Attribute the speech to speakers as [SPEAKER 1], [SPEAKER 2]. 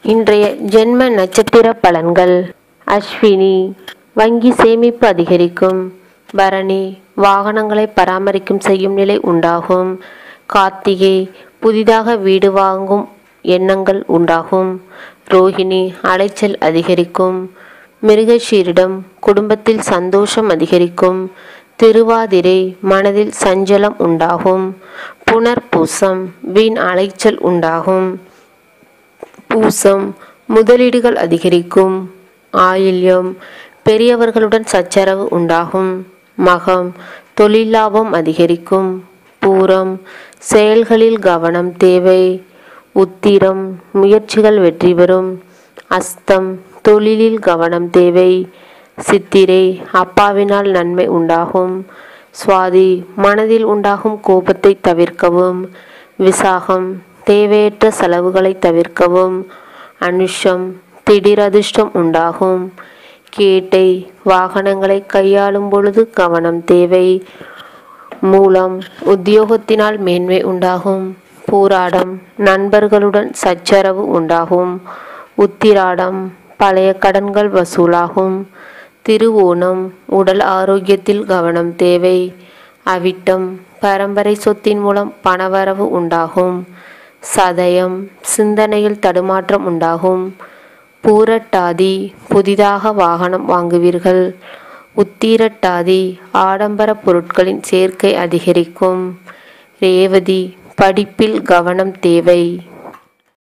[SPEAKER 1] இன்றைய ஜென்ம நட்சத்திர பலன்கள் அஸ்வினி வங்கி சேமிப்பு அதிகரிக்கும் பரணி வாகனங்களை பராமரிக்கும் செய்யும் நிலை உண்டாகும் கார்த்திகை புதிதாக வீடு வாங்கும் எண்ணங்கள் உண்டாகும் ரோஹிணி அலைச்சல் அதிகரிக்கும் மிருகஷீரிடம் குடும்பத்தில் சந்தோஷம் அதிகரிக்கும் திருவாதிரை மனதில் சஞ்சலம் உண்டாகும் புனர்பூசம் வீண் அலைச்சல் உண்டாகும் பூசம் முதலீடுகள் அதிகரிக்கும் ஆயில்யம் பெரியவர்களுடன் சச்சரவு உண்டாகும் மகம் தொழில் லாபம் அதிகரிக்கும் பூரம் செயல்களில் கவனம் தேவை உத்திரம் முயற்சிகள் வெற்றி பெறும் அஸ்தம் தொழிலில் கவனம் தேவை சித்திரை அப்பாவினால் நன்மை உண்டாகும் சுவாதி மனதில் உண்டாகும் கோபத்தை தவிர்க்கவும் விசாகம் தேவையற்ற செலவுகளை தவிர்க்கவும் அனுஷம் திடீர் அதிர்ஷ்டம் உண்டாகும் கேட்டை வாகனங்களை கையாளும் பொழுது கவனம் தேவை மூலம் உத்தியோகத்தினால் மேன்மை உண்டாகும் பூராடம் நண்பர்களுடன் சச்சரவு உண்டாகும் உத்திராடம் பழைய கடன்கள் வசூலாகும் திருவோணம் உடல் ஆரோக்கியத்தில் கவனம் தேவை அவிட்டம் பரம்பரை சொத்தின் மூலம் பணவரவு உண்டாகும் சதயம் சிந்தனையில் தடுமாற்றம் உண்டாகும் பூரட்டாதி புதிதாக வாகனம் வாங்குவீர்கள் உத்திரட்டாதி ஆடம்பர பொருட்களின் சேர்க்கை அதிகரிக்கும் ரேவதி படிப்பில் கவனம் தேவை